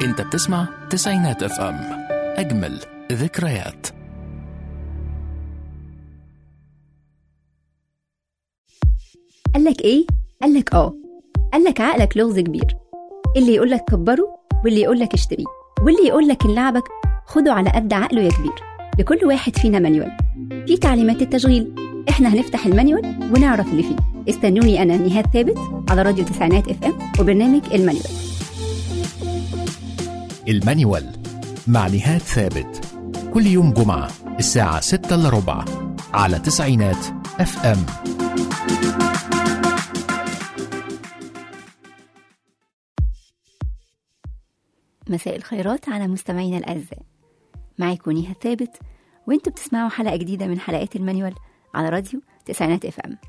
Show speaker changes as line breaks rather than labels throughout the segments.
انت بتسمع تسعينات اف ام اجمل ذكريات
قالك ايه؟ قالك اه قالك عقلك لغز كبير اللي يقولك كبره واللي يقولك اشتريه واللي يقولك ان لعبك خده على قد عقله يا كبير لكل واحد فينا مانيوال في تعليمات التشغيل احنا هنفتح المانيوال ونعرف اللي فيه استنوني انا نهاد ثابت على راديو تسعينات اف ام وبرنامج المانيوال
المانيوال مع نهاد ثابت كل يوم جمعة الساعة 6 إلا ربع على تسعينات اف ام
مساء الخيرات على مستمعينا الأعزاء معاكم نهى ثابت وانتوا بتسمعوا حلقة جديدة من حلقات المانيوال على راديو تسعينات اف ام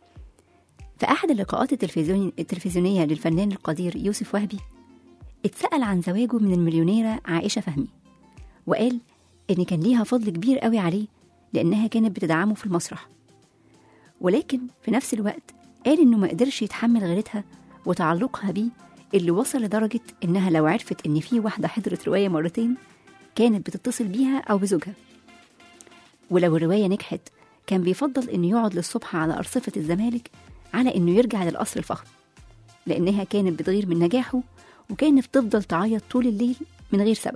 في أحد اللقاءات التلفزيوني التلفزيونية للفنان القدير يوسف وهبي اتسأل عن زواجه من المليونيرة عائشة فهمي وقال إن كان ليها فضل كبير قوي عليه لأنها كانت بتدعمه في المسرح ولكن في نفس الوقت قال إنه ما قدرش يتحمل غيرتها وتعلقها بيه اللي وصل لدرجة إنها لو عرفت إن في واحدة حضرت رواية مرتين كانت بتتصل بيها أو بزوجها ولو الرواية نجحت كان بيفضل إنه يقعد للصبح على أرصفة الزمالك على إنه يرجع للقصر الفخم لأنها كانت بتغير من نجاحه وكانت بتفضل تعيط طول الليل من غير سبب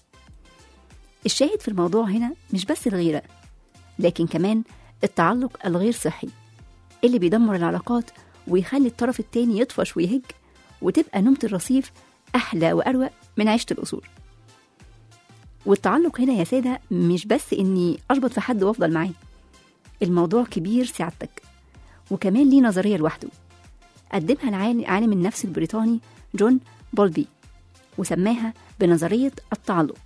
الشاهد في الموضوع هنا مش بس الغيرة لكن كمان التعلق الغير صحي اللي بيدمر العلاقات ويخلي الطرف التاني يطفش ويهج وتبقى نومة الرصيف أحلى وأروق من عيشة الأصول والتعلق هنا يا سادة مش بس إني أشبط في حد وأفضل معاه الموضوع كبير سعادتك وكمان ليه نظرية لوحده قدمها العالم عالم النفس البريطاني جون بولبي وسماها بنظرية التعلق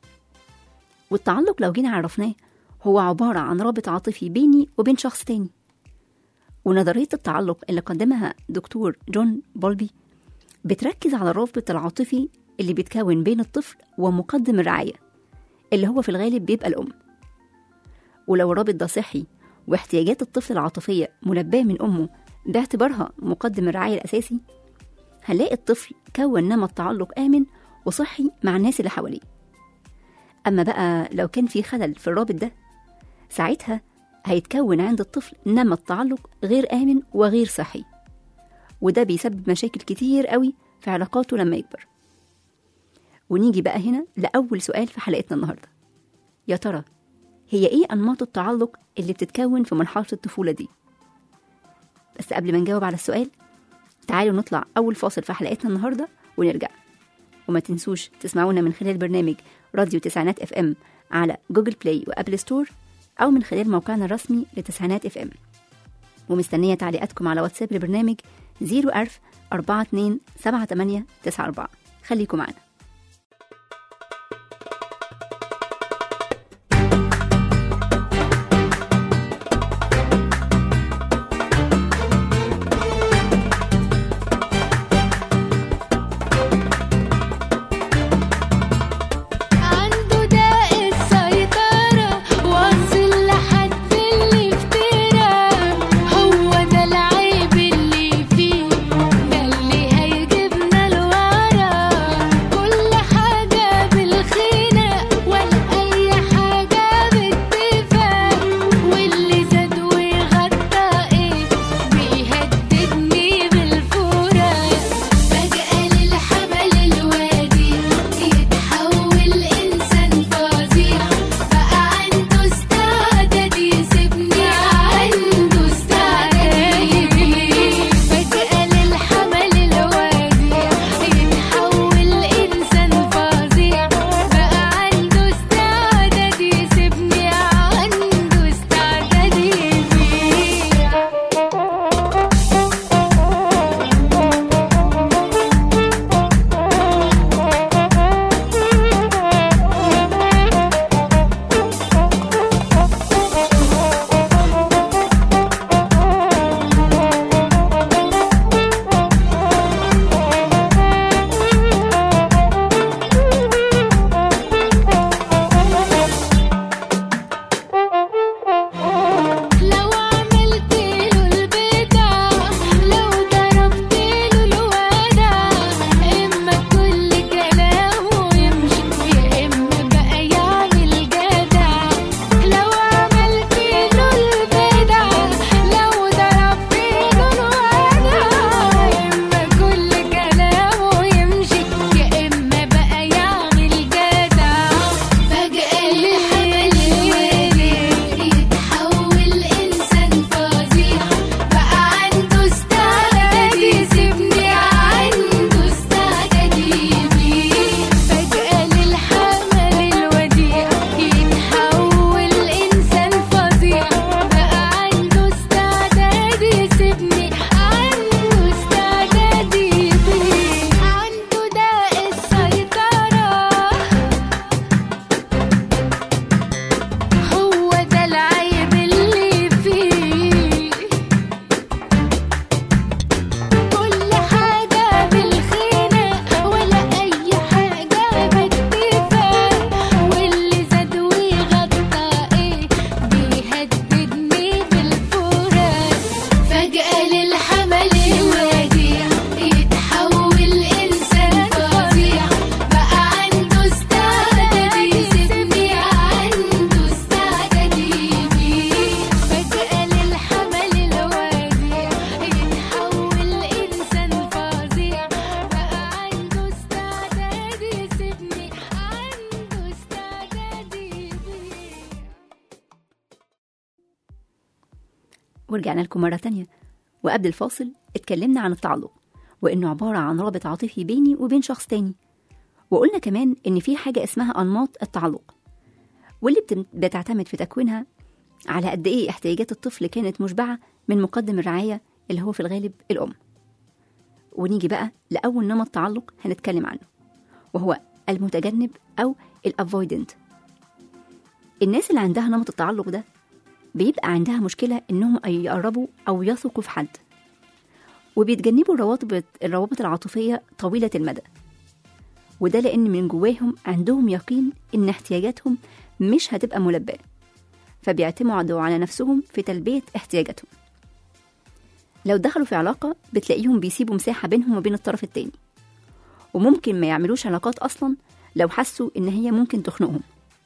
والتعلق لو جينا عرفناه هو عبارة عن رابط عاطفي بيني وبين شخص تاني ونظرية التعلق اللي قدمها دكتور جون بولبي بتركز على الرابط العاطفي اللي بيتكون بين الطفل ومقدم الرعاية اللي هو في الغالب بيبقى الأم ولو الرابط ده صحي واحتياجات الطفل العاطفية ملباة من أمه باعتبارها مقدم الرعاية الأساسي هنلاقي الطفل كون نمط تعلق آمن وصحي مع الناس اللي حواليه أما بقى لو كان في خلل في الرابط ده ساعتها هيتكون عند الطفل نمط تعلق غير آمن وغير صحي وده بيسبب مشاكل كتير قوي في علاقاته لما يكبر ونيجي بقى هنا لأول سؤال في حلقتنا النهاردة يا ترى هي إيه أنماط التعلق اللي بتتكون في مرحلة الطفولة دي بس قبل ما نجاوب على السؤال تعالوا نطلع أول فاصل في حلقتنا النهاردة ونرجع وما تنسوش تسمعونا من خلال برنامج راديو تسعينات اف ام على جوجل بلاي وابل ستور أو من خلال موقعنا الرسمي لتسعينات اف ام ومستنية تعليقاتكم على واتساب البرنامج 01000 42 78 94 خليكم معنا
عنده داء السيطرة واصل لحد اللي افترى هو ده العيب اللي فيه ده اللي هيجيبنا لورا
ورجعنا لكم مرة تانية وقبل الفاصل اتكلمنا عن التعلق وإنه عبارة عن رابط عاطفي بيني وبين شخص تاني وقلنا كمان إن في حاجة اسمها أنماط التعلق واللي بتم- بتعتمد في تكوينها على قد إيه احتياجات الطفل كانت مشبعة من مقدم الرعاية اللي هو في الغالب الأم ونيجي بقى لأول نمط تعلق هنتكلم عنه وهو المتجنب أو الافويدنت الناس اللي عندها نمط التعلق ده بيبقى عندها مشكلة إنهم يقربوا أو يثقوا في حد وبيتجنبوا الروابط الروابط العاطفية طويلة المدى وده لأن من جواهم عندهم يقين إن احتياجاتهم مش هتبقى ملباة فبيعتمدوا على نفسهم في تلبية احتياجاتهم لو دخلوا في علاقة بتلاقيهم بيسيبوا مساحة بينهم وبين الطرف التاني وممكن ما يعملوش علاقات أصلا لو حسوا إن هي ممكن تخنقهم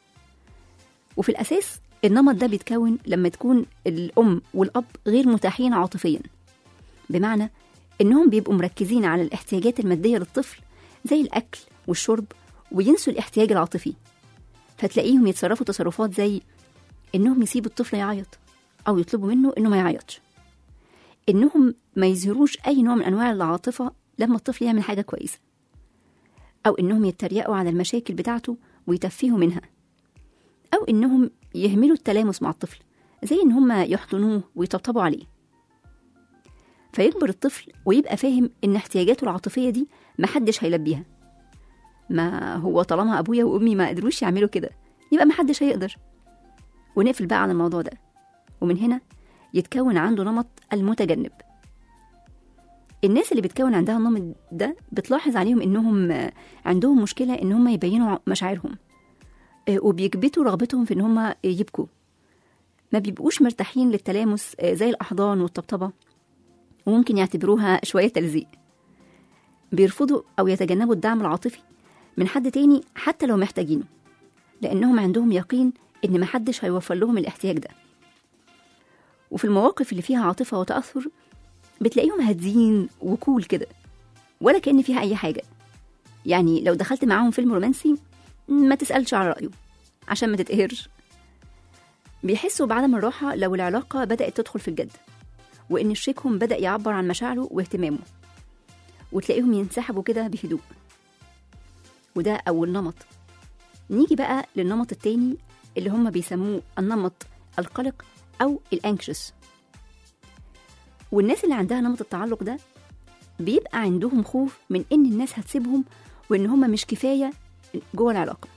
وفي الأساس النمط ده بيتكون لما تكون الأم والأب غير متاحين عاطفيا بمعنى إنهم بيبقوا مركزين على الاحتياجات المادية للطفل زي الأكل والشرب وينسوا الاحتياج العاطفي فتلاقيهم يتصرفوا تصرفات زي إنهم يسيبوا الطفل يعيط أو يطلبوا منه إنه ما يعيطش إنهم ما يظهروش أي نوع من أنواع العاطفة لما الطفل يعمل حاجة كويسة أو إنهم يتريقوا على المشاكل بتاعته ويتفهوا منها أو إنهم يهملوا التلامس مع الطفل زي إن هم يحضنوه ويطبطبوا عليه فيكبر الطفل ويبقى فاهم إن احتياجاته العاطفية دي محدش هيلبيها ما هو طالما أبويا وأمي ما قدروش يعملوا كده يبقى محدش هيقدر ونقفل بقى عن الموضوع ده ومن هنا يتكون عنده نمط المتجنب الناس اللي بتكون عندها النمط ده بتلاحظ عليهم انهم آه، عندهم مشكله ان هم يبينوا مشاعرهم آه، وبيكبتوا رغبتهم في ان هم يبكوا ما بيبقوش مرتاحين للتلامس آه، زي الاحضان والطبطبه وممكن يعتبروها شويه تلزيق بيرفضوا او يتجنبوا الدعم العاطفي من حد تاني حتى لو محتاجينه لانهم عندهم يقين ان محدش هيوفر لهم الاحتياج ده وفي المواقف اللي فيها عاطفه وتاثر بتلاقيهم هاديين وكول كده ولا كأن فيها أي حاجة يعني لو دخلت معاهم فيلم رومانسي ما تسألش على رأيه عشان ما تتقهرش بيحسوا بعدم الراحة لو العلاقة بدأت تدخل في الجد وإن شريكهم بدأ يعبر عن مشاعره واهتمامه وتلاقيهم ينسحبوا كده بهدوء وده أول نمط نيجي بقى للنمط التاني اللي هم بيسموه النمط القلق أو الأنكشس والناس اللي عندها نمط التعلق ده بيبقى عندهم خوف من ان الناس هتسيبهم وان هم مش كفايه جوه العلاقه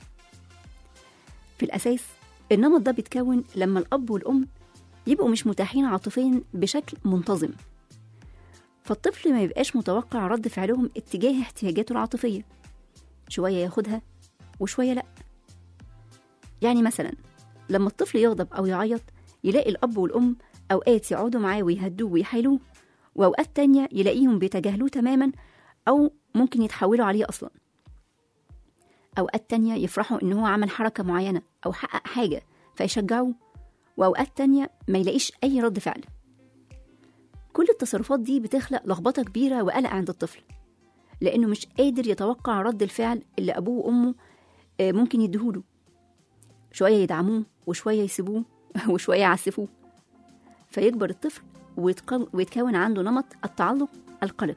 في الاساس النمط ده بيتكون لما الاب والام يبقوا مش متاحين عاطفيا بشكل منتظم فالطفل ما يبقاش متوقع رد فعلهم اتجاه احتياجاته العاطفيه شويه ياخدها وشويه لا يعني مثلا لما الطفل يغضب او يعيط يلاقي الاب والام أوقات يقعدوا معاه ويهدوه ويحايلوه وأوقات تانية يلاقيهم بيتجاهلوه تماما أو ممكن يتحولوا عليه أصلا أوقات تانية يفرحوا إن هو عمل حركة معينة أو حقق حاجة فيشجعوه وأوقات تانية ما يلاقيش أي رد فعل كل التصرفات دي بتخلق لخبطة كبيرة وقلق عند الطفل لأنه مش قادر يتوقع رد الفعل اللي أبوه وأمه آه، ممكن يديهوله شوية يدعموه وشوية يسيبوه وشوية يعسفوه فيكبر الطفل ويتق- ويتكون عنده نمط التعلق القلق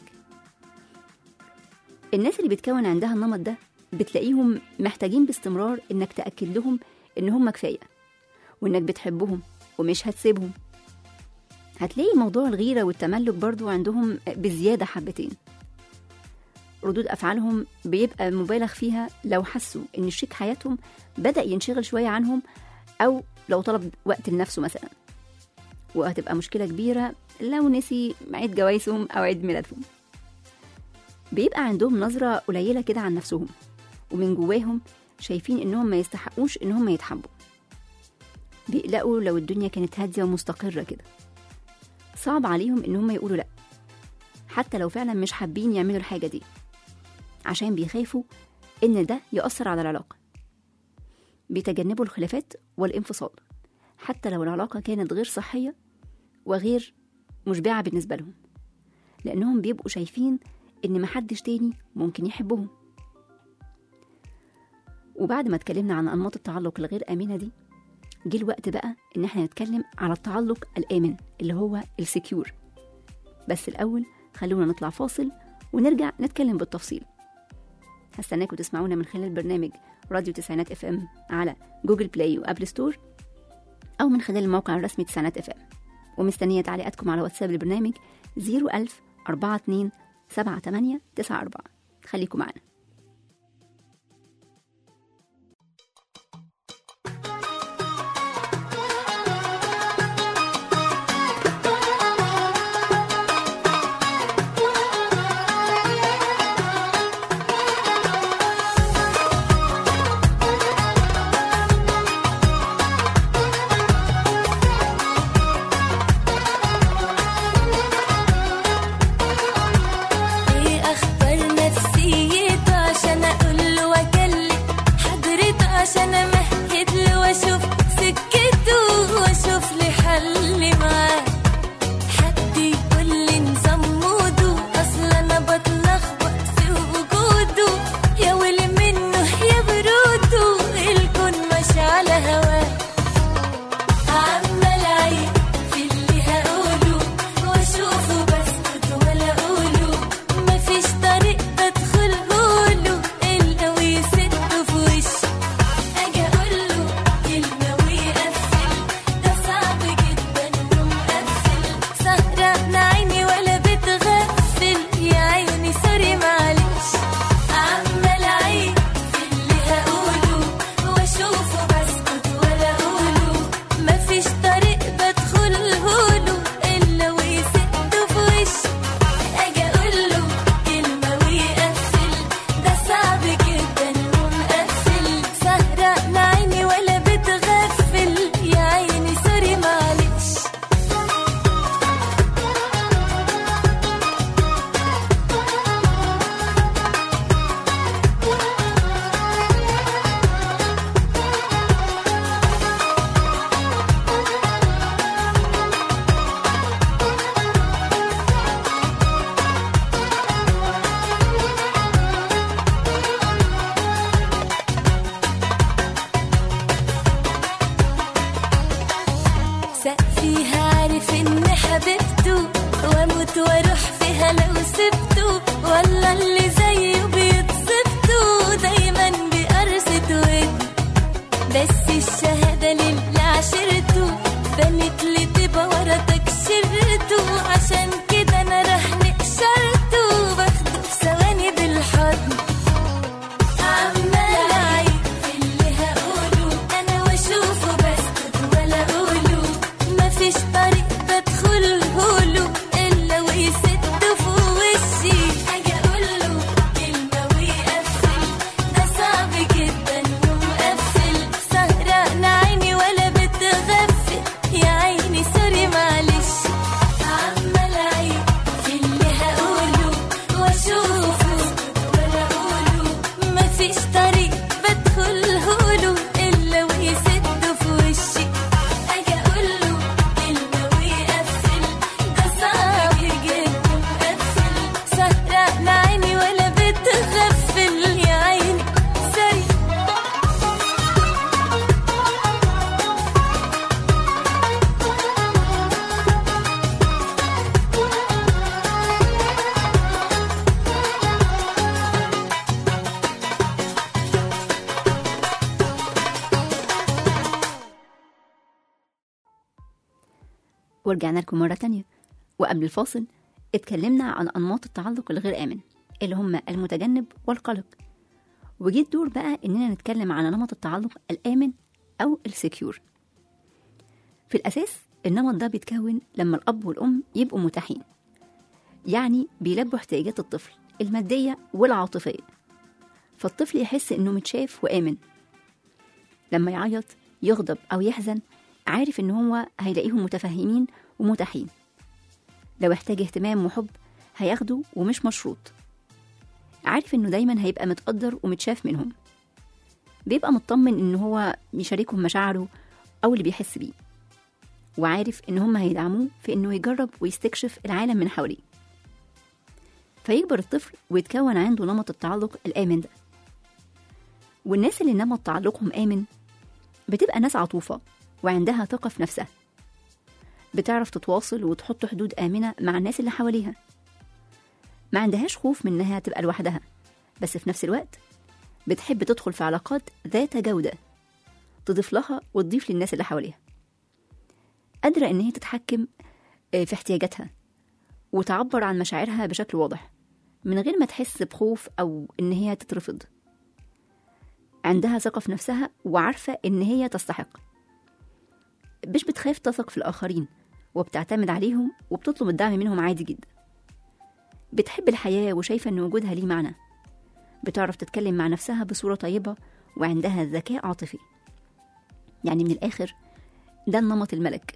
الناس اللي بتكون عندها النمط ده بتلاقيهم محتاجين باستمرار انك تأكد لهم ان هم كفاية وانك بتحبهم ومش هتسيبهم هتلاقي موضوع الغيرة والتملك برضو عندهم بزيادة حبتين ردود أفعالهم بيبقى مبالغ فيها لو حسوا إن شريك حياتهم بدأ ينشغل شوية عنهم أو لو طلب وقت لنفسه مثلا وهتبقى مشكلة كبيرة لو نسي عيد جوايزهم أو عيد ميلادهم بيبقى عندهم نظرة قليلة كده عن نفسهم ومن جواهم شايفين إنهم ما يستحقوش إنهم يتحبوا بيقلقوا لو الدنيا كانت هادية ومستقرة كده صعب عليهم إنهم يقولوا لأ حتى لو فعلا مش حابين يعملوا الحاجة دي عشان بيخافوا إن ده يأثر على العلاقة بيتجنبوا الخلافات والانفصال حتى لو العلاقة كانت غير صحية وغير مشبعة بالنسبة لهم لأنهم بيبقوا شايفين إن محدش تاني ممكن يحبهم وبعد ما اتكلمنا عن أنماط التعلق الغير آمنة دي جه الوقت بقى إن احنا نتكلم على التعلق الآمن اللي هو السكيور بس الأول خلونا نطلع فاصل ونرجع نتكلم بالتفصيل هستناكم تسمعونا من خلال برنامج راديو تسعينات اف ام على جوجل بلاي وابل ستور أو من خلال الموقع الرسمي تسعينات اف ام ومستنية تعليقاتكم على واتساب البرنامج 01000 42 78 94 خليكم معنا
ايه اخبار نفسيته عشان اقول له واكلم حضرته عشان امهد له واشوف سكته واشوف لي حل معاه حد يقول لي نظام موده اصل انا بتلخبط في وجوده يا ويلي منه يا بروده الكون ماشي على هواه عمال اعيد في اللي هقوله واشوفه بسكت ولا اقوله مفيش طريق بدخله له الا ويسده في وشي اجي اقوله كلمه ويقفل ده صعب جدا ومقفل سهران عيني ولا بتغفل يا عيني سوري معلش عمال اعيد في اللي هقوله واشوفه بسكت ولا اقوله مفيش طريق بدخله له الا ويسده في وشي اجي اقوله كلمه ويقفل ده صعب جدا ومقفل سهران عيني ولا بتغفل يا عيني سوري معلش سقفيها عارف ان حبيبته واموت واروح فيها لو سبته والله اللي زيه بيتصبته دايما بقرصة ود بس الشهادة للي عشرته بنت لي تبقى ورا تكشرته عشان كده انا راح نقشرته باخده في ثواني بالحضن عمال اعيد في اللي هقوله انا واشوفه بسكت ولا اقوله مفيش طريق بدخله له الا ويسده في وشي اجي اقوله كلمه ويقفل ده صعب جدا ومقفل سهران عيني ولا بتغفل يا عيني سوري معلش عمال اعيد في اللي هقوله واشوفه ولا اقوله مفيش طريق بدخله له الا ويسده في وشي اجي اقوله كلمه ويقفل ده صعب جدا مقفل سهران عيني ولا بتغفل يا عيني سوري
ورجعنا لكم مرة تانية وقبل الفاصل اتكلمنا عن أنماط التعلق الغير آمن اللي هم المتجنب والقلق وجه الدور بقى إننا نتكلم عن نمط التعلق الآمن أو السكيور في الأساس النمط ده بيتكون لما الأب والأم يبقوا متاحين يعني بيلبوا احتياجات الطفل المادية والعاطفية فالطفل يحس إنه متشاف وآمن لما يعيط يغضب أو يحزن عارف إن هو هيلاقيهم متفهمين ومتاحين لو احتاج اهتمام وحب هياخده ومش مشروط عارف إنه دايما هيبقى متقدر ومتشاف منهم بيبقى مطمن إن هو يشاركهم مشاعره أو اللي بيحس بيه وعارف إن هم هيدعموه في إنه يجرب ويستكشف العالم من حواليه فيكبر الطفل ويتكون عنده نمط التعلق الآمن ده والناس اللي نمط تعلقهم آمن بتبقى ناس عطوفة وعندها ثقة في نفسها بتعرف تتواصل وتحط حدود آمنة مع الناس اللي حواليها ما عندهاش خوف من إنها تبقى لوحدها بس في نفس الوقت بتحب تدخل في علاقات ذات جودة تضيف لها وتضيف للناس اللي حواليها قادرة إن هي تتحكم آه، في احتياجاتها وتعبر عن مشاعرها بشكل واضح من غير ما تحس بخوف أو إن هي تترفض عندها ثقة في نفسها وعارفة إن هي تستحق مش بتخاف تثق في الآخرين وبتعتمد عليهم وبتطلب الدعم منهم عادي جدا بتحب الحياة وشايفة إن وجودها ليه معنى بتعرف تتكلم مع نفسها بصورة طيبة وعندها ذكاء عاطفي يعني من الآخر ده النمط الملك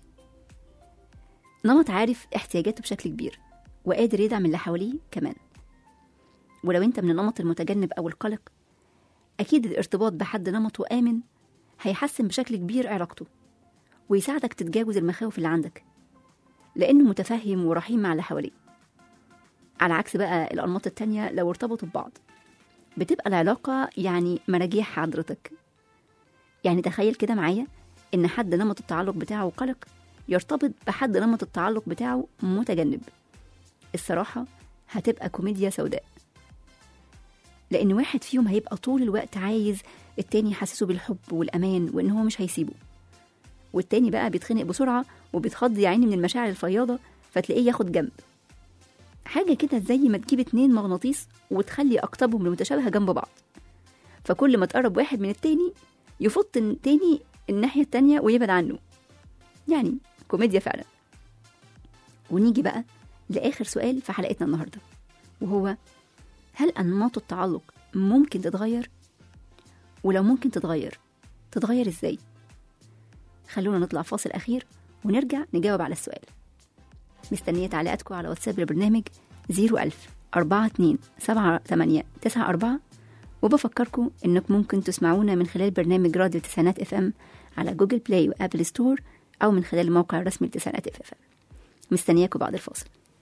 نمط عارف احتياجاته بشكل كبير وقادر يدعم اللي حواليه كمان ولو انت من النمط المتجنب أو القلق أكيد الارتباط بحد نمطه آمن هيحسن بشكل كبير علاقته ويساعدك تتجاوز المخاوف اللي عندك لأنه متفهم ورحيم مع اللي حواليه على عكس بقى الأنماط التانية لو ارتبطوا ببعض بتبقى العلاقة يعني مراجيح حضرتك يعني تخيل كده معايا إن حد نمط التعلق بتاعه قلق يرتبط بحد نمط التعلق بتاعه متجنب الصراحة هتبقى كوميديا سوداء لأن واحد فيهم هيبقى طول الوقت عايز التاني يحسسه بالحب والأمان وإن هو مش هيسيبه والتاني بقى بيتخنق بسرعة وبيتخض يا عيني من المشاعر الفياضة فتلاقيه ياخد جنب حاجة كده زي ما تجيب اتنين مغناطيس وتخلي أقطابهم المتشابهة جنب بعض فكل ما تقرب واحد من التاني يفط التاني الناحية التانية ويبعد عنه يعني كوميديا فعلا ونيجي بقى لآخر سؤال في حلقتنا النهاردة وهو هل أنماط التعلق ممكن تتغير؟ ولو ممكن تتغير تتغير ازاي؟ خلونا نطلع فاصل أخير ونرجع نجاوب على السؤال مستنية تعليقاتكم على واتساب البرنامج 01000 42 78 94 وبفكركم إنكم ممكن تسمعونا من خلال برنامج راديو تسعينات اف ام على جوجل بلاي وابل ستور أو من خلال الموقع الرسمي لتسعينات اف ام مستنياكم بعد الفاصل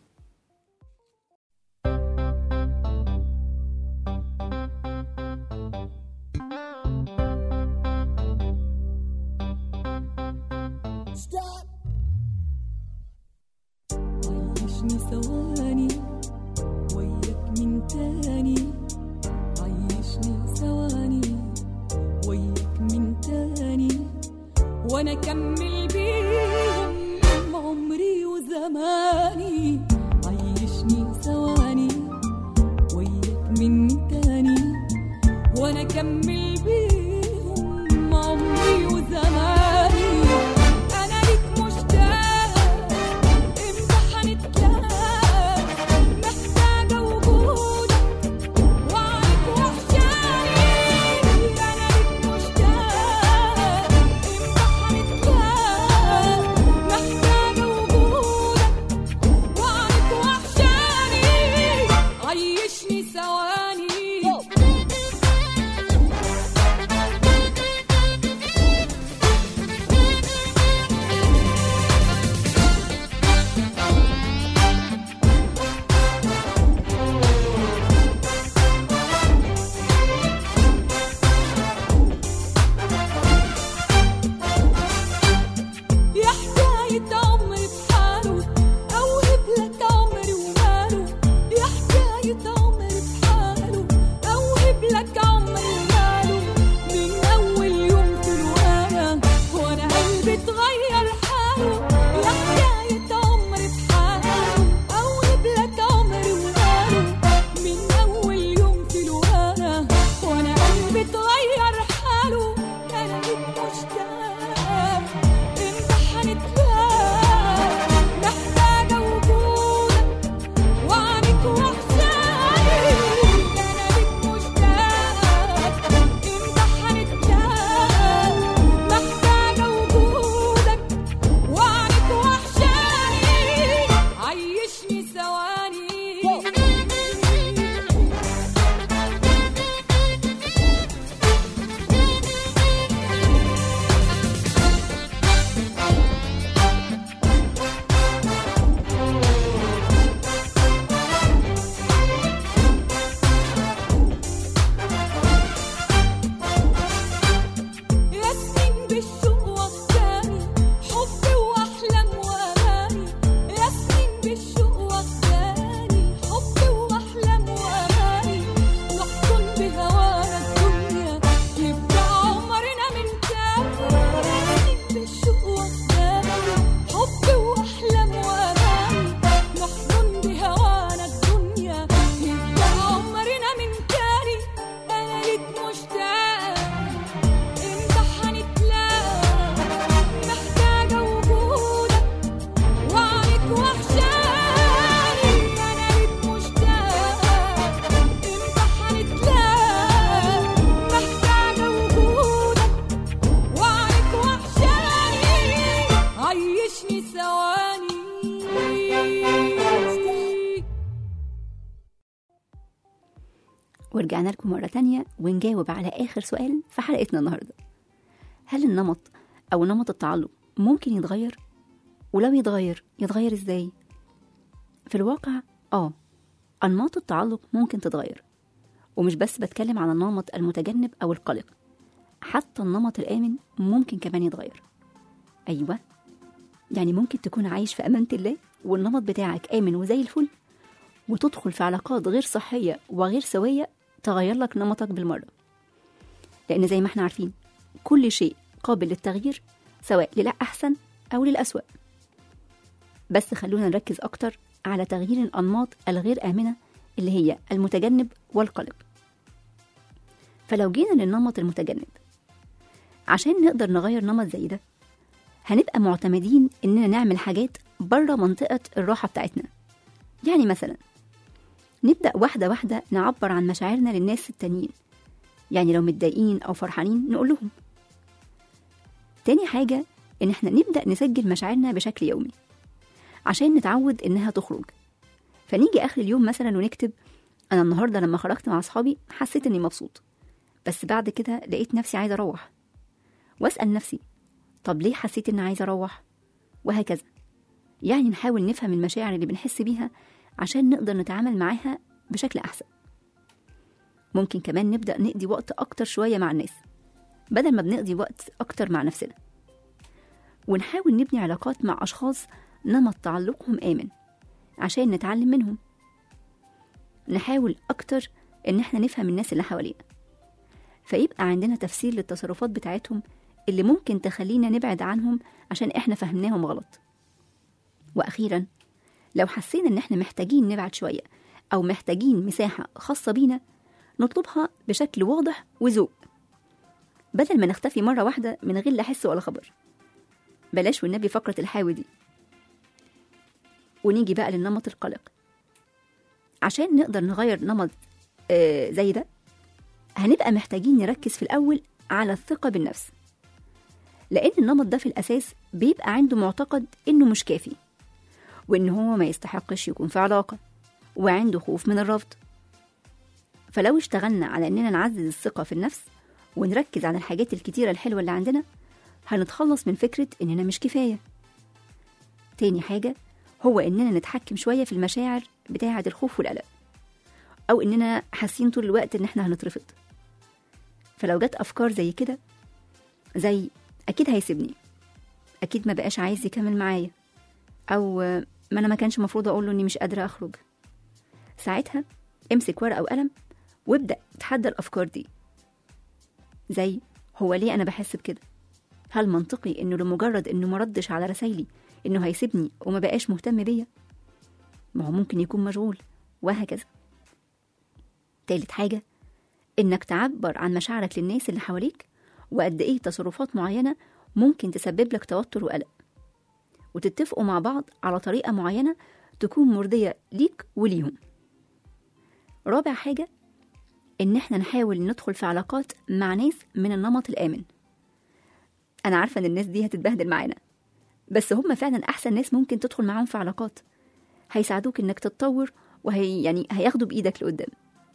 عيشني ثواني وياك من تاني عيشني ثواني وياك من تاني وانا اكمل بيهم عمري وزماني عيشني ثواني وياك من تاني وانا اكمل بيهم عمري وزماني انا ليك مشتاق امتى هنتلاقى محتاجة وجودك وعليك وحشاني أنا ليك مشتاق امتى هنتلاقى
ورجعنا لكم مرة تانية ونجاوب على آخر سؤال في حلقتنا النهاردة هل النمط أو نمط التعلق ممكن يتغير؟ ولو يتغير يتغير إزاي؟ في الواقع آه أنماط التعلق ممكن تتغير ومش بس بتكلم عن النمط المتجنب أو القلق حتى النمط الآمن ممكن كمان يتغير أيوة يعني ممكن تكون عايش في أمانة الله والنمط بتاعك آمن وزي الفل وتدخل في علاقات غير صحية وغير سوية تغير لك نمطك بالمرة لأن زي ما احنا عارفين كل شيء قابل للتغيير سواء للأحسن أو للأسوأ بس خلونا نركز أكتر على تغيير الأنماط الغير آمنة اللي هي المتجنب والقلق فلو جينا للنمط المتجنب عشان نقدر نغير نمط زي ده هنبقى معتمدين إننا نعمل حاجات بره منطقة الراحة بتاعتنا يعني مثلا نبدأ واحدة واحدة نعبر عن مشاعرنا للناس التانيين يعني لو متضايقين أو فرحانين نقول لهم تاني حاجة إن إحنا نبدأ نسجل مشاعرنا بشكل يومي عشان نتعود إنها تخرج فنيجي آخر اليوم مثلا ونكتب أنا النهاردة لما خرجت مع أصحابي حسيت إني مبسوط بس بعد كده لقيت نفسي عايزة أروح وأسأل نفسي طب ليه حسيت إني عايزة أروح وهكذا يعني نحاول نفهم المشاعر اللي بنحس بيها عشان نقدر نتعامل معاها بشكل أحسن ممكن كمان نبدأ نقضي وقت أكتر شوية مع الناس بدل ما بنقضي وقت أكتر مع نفسنا ونحاول نبني علاقات مع أشخاص نمط تعلقهم آمن عشان نتعلم منهم نحاول أكتر إن احنا نفهم الناس اللي حوالينا فيبقى عندنا تفسير للتصرفات بتاعتهم اللي ممكن تخلينا نبعد عنهم عشان احنا فهمناهم غلط وأخيرا لو حسينا إن احنا محتاجين نبعد شوية أو محتاجين مساحة خاصة بينا نطلبها بشكل واضح وذوق بدل ما نختفي مرة واحدة من غير لا حس ولا خبر بلاش والنبي فقرة الحاوي دي ونيجي بقى للنمط القلق عشان نقدر نغير نمط آه زي ده هنبقى محتاجين نركز في الأول على الثقة بالنفس لأن النمط ده في الأساس بيبقى عنده معتقد إنه مش كافي وإن هو ما يستحقش يكون في علاقة وعنده خوف من الرفض فلو اشتغلنا على إننا نعزز الثقة في النفس ونركز على الحاجات الكتيرة الحلوة اللي عندنا هنتخلص من فكرة إننا مش كفاية تاني حاجة هو إننا نتحكم شوية في المشاعر بتاعة الخوف والقلق أو إننا حاسين طول الوقت إن إحنا هنترفض فلو جت أفكار زي كده زي أكيد هيسيبني أكيد ما بقاش عايز يكمل معايا أو ما أنا ما كانش مفروض أقوله إني مش قادرة أخرج ساعتها امسك ورقة وقلم وابدأ تحدى الأفكار دي زي هو ليه أنا بحس بكده هل منطقي إنه لمجرد إنه مردش على رسايلي إنه هيسيبني وما بقاش مهتم بيا ما هو ممكن يكون مشغول وهكذا تالت حاجة إنك تعبر عن مشاعرك للناس اللي حواليك وقد إيه تصرفات معينة ممكن تسبب لك توتر وقلق وتتفقوا مع بعض على طريقة معينة تكون مرضية ليك وليهم رابع حاجة إن إحنا نحاول ندخل في علاقات مع ناس من النمط الآمن أنا عارفة إن الناس دي هتتبهدل معانا بس هم فعلا أحسن ناس ممكن تدخل معاهم في علاقات هيساعدوك إنك تتطور وهي يعني هياخدوا بإيدك لقدام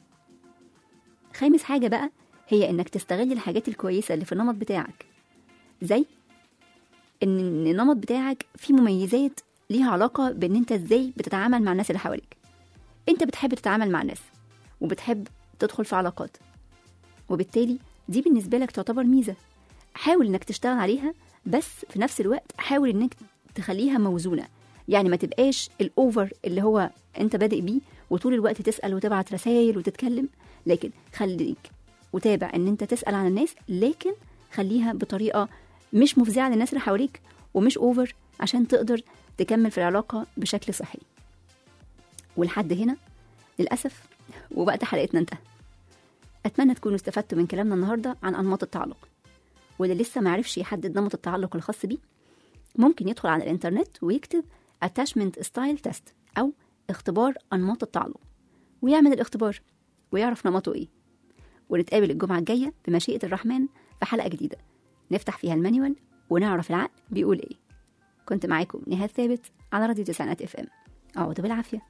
خامس حاجة بقى هي إنك تستغل الحاجات الكويسة اللي في النمط بتاعك زي إن النمط بتاعك فيه مميزات ليها علاقة بإن أنت إزاي بتتعامل مع الناس اللي حواليك أنت بتحب تتعامل مع الناس وبتحب تدخل في علاقات وبالتالي دي بالنسبة لك تعتبر ميزة حاول إنك تشتغل عليها بس في نفس الوقت حاول إنك تخليها موزونة يعني ما تبقاش الأوفر اللي هو أنت بادئ بيه وطول الوقت تسأل وتبعت رسائل وتتكلم لكن خليك وتابع ان انت تسال عن الناس لكن خليها بطريقه مش مفزعه للناس اللي حواليك ومش اوفر عشان تقدر تكمل في العلاقه بشكل صحي ولحد هنا للاسف ووقت حلقتنا انتهى اتمنى تكونوا استفدتوا من كلامنا النهارده عن انماط التعلق واللي لسه معرفش يحدد نمط التعلق الخاص بيه ممكن يدخل على الانترنت ويكتب attachment style test او اختبار انماط التعلق ويعمل الاختبار ويعرف نمطه ايه ونتقابل الجمعة الجاية بمشيئة الرحمن في حلقة جديدة نفتح فيها المانيوال ونعرف العقل بيقول ايه كنت معاكم نهاد ثابت على راديو تسعينات اف ام اقعدوا بالعافيه